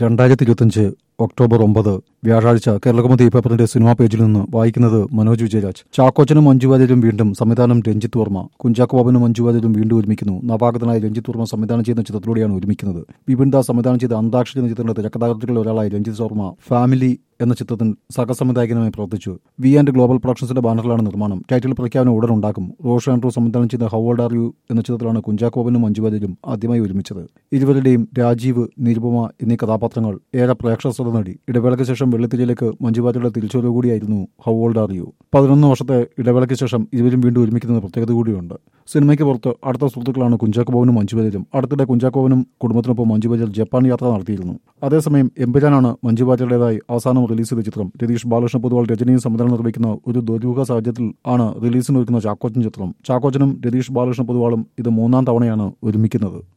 രണ്ടായിരത്തി ഇരുപത്തിയഞ്ച് ഒക്ടോബർ ഒമ്പത് വ്യാഴാഴ്ച കേരളകൗമുദി പേപ്പറിന്റെ സിനിമാ പേജിൽ നിന്ന് വായിക്കുന്നത് മനോജ് വിജയരാജ് ചാക്കോച്ചനും മഞ്ജു വാര്യരും വീണ്ടും സംവിധാനം രഞ്ജിത്ത് വർമ്മ കുഞ്ചാക്കോ ബാബനും മഞ്ജു വാര്യരും വീണ്ടും ഒരുമിക്കുന്നു നവാഗതനായ രഞ്ജിത്ത് വർമ്മ സംവിധാനം ചെയ്യുന്ന ചിത്രത്തിലൂടെയാണ് ഒരുമിക്കുന്നത് വിപിൻ ദാസ് സംവിധാനം ചെയ്ത അന്താക്ഷരി എന്ന ചിത്രത്തിന്റെ തിരക്കഥാകൃത്തുകളിൽ ഒരാളായ രഞ്ജിത്ത് വർമ്മ ഫാമിലി എന്ന ചിത്രത്തിൽ സഹസംവിധായകനുമായി പ്രവർത്തിച്ചു വി ആൻഡ് ഗ്ലോബൽ പ്രൊഡക്ഷൻസിന്റെ ബാനറിലാണ് നിർമ്മാണം ടൈറ്റിൽ പ്രഖ്യാപനം ഉടൻ ഉണ്ടാക്കും റോഷ് ആൻഡ്രൂ സംവിധാനം ചെയ്ത ഹൗ ഓൾഡ് ആർ യു എന്ന ചിത്രത്തിലാണ് കുഞ്ചാക്കോബനും മഞ്ജു വാര്യരും ആദ്യമായി ഒരുമിച്ചത് ഇരുവരുടെയും രാജീവ് നിരുപമ എന്നീ കഥാപാത്രങ്ങൾ ഏറെ പ്രേക്ഷക ശ്രദ്ധ നേടി ഇടവേളയ്ക്ക് ശേഷം വെള്ളിത്തിരിയിലേക്ക് മഞ്ജു വാര്യരുടെ തിരിച്ചുവരവ് കൂടിയായിരുന്നു ഹൗ ഓൾഡ് ആർ യു പതിനൊന്ന് വർഷത്തെ ഇടവേളയ്ക്ക് ശേഷം ഇരുവരും വീണ്ടും ഒരുമിക്കുന്ന പ്രത്യേകത കൂടിയുണ്ട് സിനിമയ്ക്ക് പുറത്ത് അടുത്ത സുഹൃത്തുക്കളാണ് കുഞ്ചാക്കോബനും മഞ്ജു വാര്യരും അടുത്തിടെ കുഞ്ചാക്കോബനും കുടുംബത്തിനൊപ്പം മഞ്ജു വാര്യർ ജപ്പാൻ യാത്ര നടത്തിയിരുന്നു അതേസമയം എമ്പുരാനാണ് മഞ്ജു വാര്യരുടേതായി അവസാനം റിലീസ് ചെയ്ത ചിത്രം രതീഷ് ബാലകൃഷ്ണ പൊതുവാൾ രജനിയും സംവിധാനം നിർവഹിക്കുന്ന ഒരു ദുരൂഹ സാഹചര്യത്തിൽ ആണ് റിലീസിന് ഒരുക്കുന്ന ചാക്കോച്ചൻ ചിത്രം ചാക്കോച്ചനും രതീഷ് ബാലകൃഷ്ണ പൊതുവാളും ഇത് മൂന്നാം തവണയാണ് ഒരുമിക്കുന്നത്